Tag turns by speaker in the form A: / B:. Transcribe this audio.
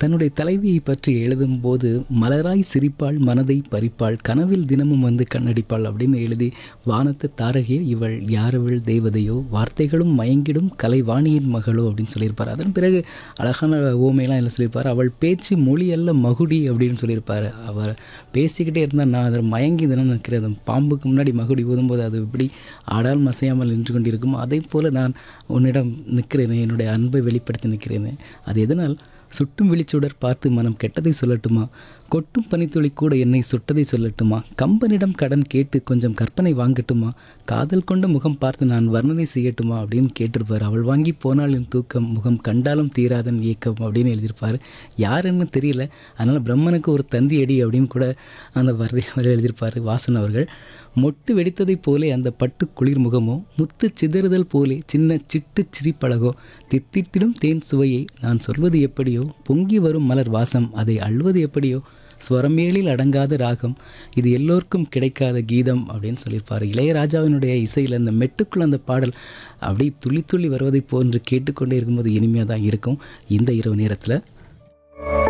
A: தன்னுடைய தலைவியை பற்றி எழுதும்போது மலராய் சிரிப்பாள் மனதை பறிப்பாள் கனவில் தினமும் வந்து கண்ணடிப்பாள் அப்படின்னு எழுதி வானத்து தாரகே இவள் யாரவள் தேவதையோ வார்த்தைகளும் மயங்கிடும் கலைவாணியின் மகளோ அப்படின்னு சொல்லியிருப்பார் அதன் பிறகு அழகான ஓமையெல்லாம் என்ன சொல்லியிருப்பார் அவள் பேச்சு மொழி அல்ல மகுடி அப்படின்னு சொல்லியிருப்பார் அவர் பேசிக்கிட்டே இருந்தால் நான் அதில் மயங்கி தினம் நிற்கிறேன் அந்த பாம்புக்கு முன்னாடி மகுடி ஊதும்போது அது எப்படி ஆடால் மசையாமல் நின்று கொண்டிருக்கும் அதே போல் நான் உன்னிடம் நிற்கிறேனே என்னுடைய அன்பை வெளிப்படுத்தி நிற்கிறேனே அது எதனால் சுட்டும் விழிச்சுடர் பார்த்து மனம் கெட்டதை சொல்லட்டுமா கொட்டும் பனித்துளி கூட என்னை சுட்டதை சொல்லட்டுமா கம்பனிடம் கடன் கேட்டு கொஞ்சம் கற்பனை வாங்கட்டுமா காதல் கொண்ட முகம் பார்த்து நான் வர்ணனை செய்யட்டுமா அப்படின்னு கேட்டிருப்பார் அவள் வாங்கி போனால் என் தூக்கம் முகம் கண்டாலும் தீராதன் ஏக்கம் அப்படின்னு எழுதியிருப்பார் யாருன்னு தெரியல அதனால் பிரம்மனுக்கு ஒரு தந்தி அடி அப்படின்னு கூட அந்த வரி எழுதியிருப்பார் வாசன் அவர்கள் மொட்டு வெடித்ததைப் போலே அந்த பட்டு குளிர் முகமோ முத்து சிதறுதல் போலே சின்ன சிட்டு சிரிப்பழகோ தித்தித்திடும் தேன் சுவையை நான் சொல்வது எப்படியோ பொங்கி வரும் மலர் வாசம் அதை அள்வது எப்படியோ ஸ்வரமேலில் அடங்காத ராகம் இது எல்லோருக்கும் கிடைக்காத கீதம் அப்படின்னு சொல்லியிருப்பார் இளையராஜாவினுடைய இசையில் அந்த மெட்டுக்குள்ள அந்த பாடல் அப்படியே துள்ளி துள்ளி வருவதைப் போன்று கேட்டுக்கொண்டே இருக்கும்போது இனிமையாக தான் இருக்கும் இந்த இரவு நேரத்தில்